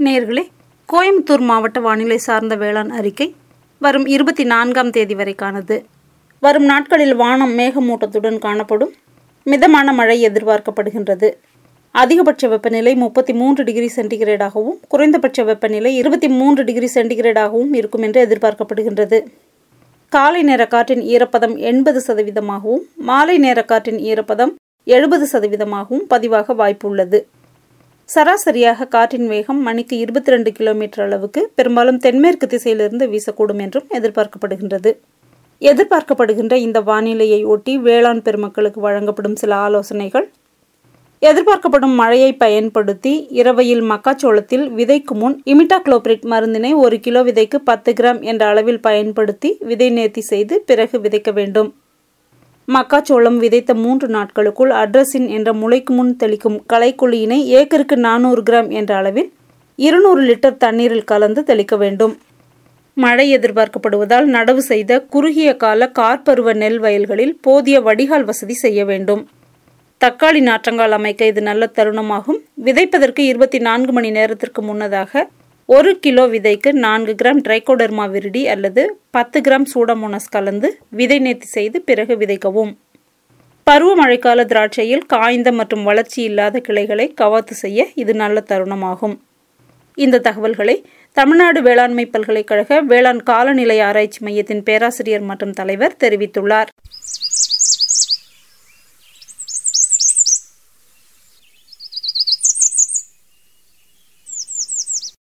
நேர்களே கோயம்புத்தூர் மாவட்ட வானிலை சார்ந்த வேளாண் அறிக்கை வரும் இருபத்தி நான்காம் தேதி வரைக்கானது வரும் நாட்களில் வானம் மேகமூட்டத்துடன் காணப்படும் மிதமான மழை எதிர்பார்க்கப்படுகின்றது அதிகபட்ச வெப்பநிலை முப்பத்தி மூன்று டிகிரி சென்டிகிரேடாகவும் குறைந்தபட்ச வெப்பநிலை இருபத்தி மூன்று டிகிரி சென்டிகிரேடாகவும் இருக்கும் என்று எதிர்பார்க்கப்படுகின்றது காலை நேர காற்றின் ஈரப்பதம் எண்பது சதவீதமாகவும் மாலை நேர காற்றின் ஈரப்பதம் எழுபது சதவீதமாகவும் பதிவாக வாய்ப்புள்ளது சராசரியாக காற்றின் வேகம் மணிக்கு இருபத்தி ரெண்டு கிலோமீட்டர் அளவுக்கு பெரும்பாலும் தென்மேற்கு திசையிலிருந்து வீசக்கூடும் என்றும் எதிர்பார்க்கப்படுகின்றது எதிர்பார்க்கப்படுகின்ற இந்த வானிலையை ஒட்டி வேளாண் பெருமக்களுக்கு வழங்கப்படும் சில ஆலோசனைகள் எதிர்பார்க்கப்படும் மழையை பயன்படுத்தி இரவையில் மக்காச்சோளத்தில் விதைக்கு முன் இமிட்டாக்ளோபிரிட் மருந்தினை ஒரு கிலோ விதைக்கு பத்து கிராம் என்ற அளவில் பயன்படுத்தி விதை நேர்த்தி செய்து பிறகு விதைக்க வேண்டும் மக்காச்சோளம் விதைத்த மூன்று நாட்களுக்குள் அட்ரஸின் என்ற முளைக்கு முன் தெளிக்கும் களைக்குழியினை ஏக்கருக்கு நானூறு கிராம் என்ற அளவில் இருநூறு லிட்டர் தண்ணீரில் கலந்து தெளிக்க வேண்டும் மழை எதிர்பார்க்கப்படுவதால் நடவு செய்த குறுகிய கால கார்பருவ நெல் வயல்களில் போதிய வடிகால் வசதி செய்ய வேண்டும் தக்காளி நாற்றங்கால் அமைக்க இது நல்ல தருணமாகும் விதைப்பதற்கு இருபத்தி நான்கு மணி நேரத்திற்கு முன்னதாக ஒரு கிலோ விதைக்கு நான்கு கிராம் ட்ரைகோடர்மா விரிடி அல்லது பத்து கிராம் சூடமோனஸ் கலந்து விதை நேர்த்தி செய்து பிறகு விதைக்கவும் பருவமழைக்கால திராட்சையில் காய்ந்த மற்றும் வளர்ச்சி இல்லாத கிளைகளை கவாத்து செய்ய இது நல்ல தருணமாகும் இந்த தகவல்களை தமிழ்நாடு வேளாண்மை பல்கலைக்கழக வேளாண் காலநிலை ஆராய்ச்சி மையத்தின் பேராசிரியர் மற்றும் தலைவர் தெரிவித்துள்ளார்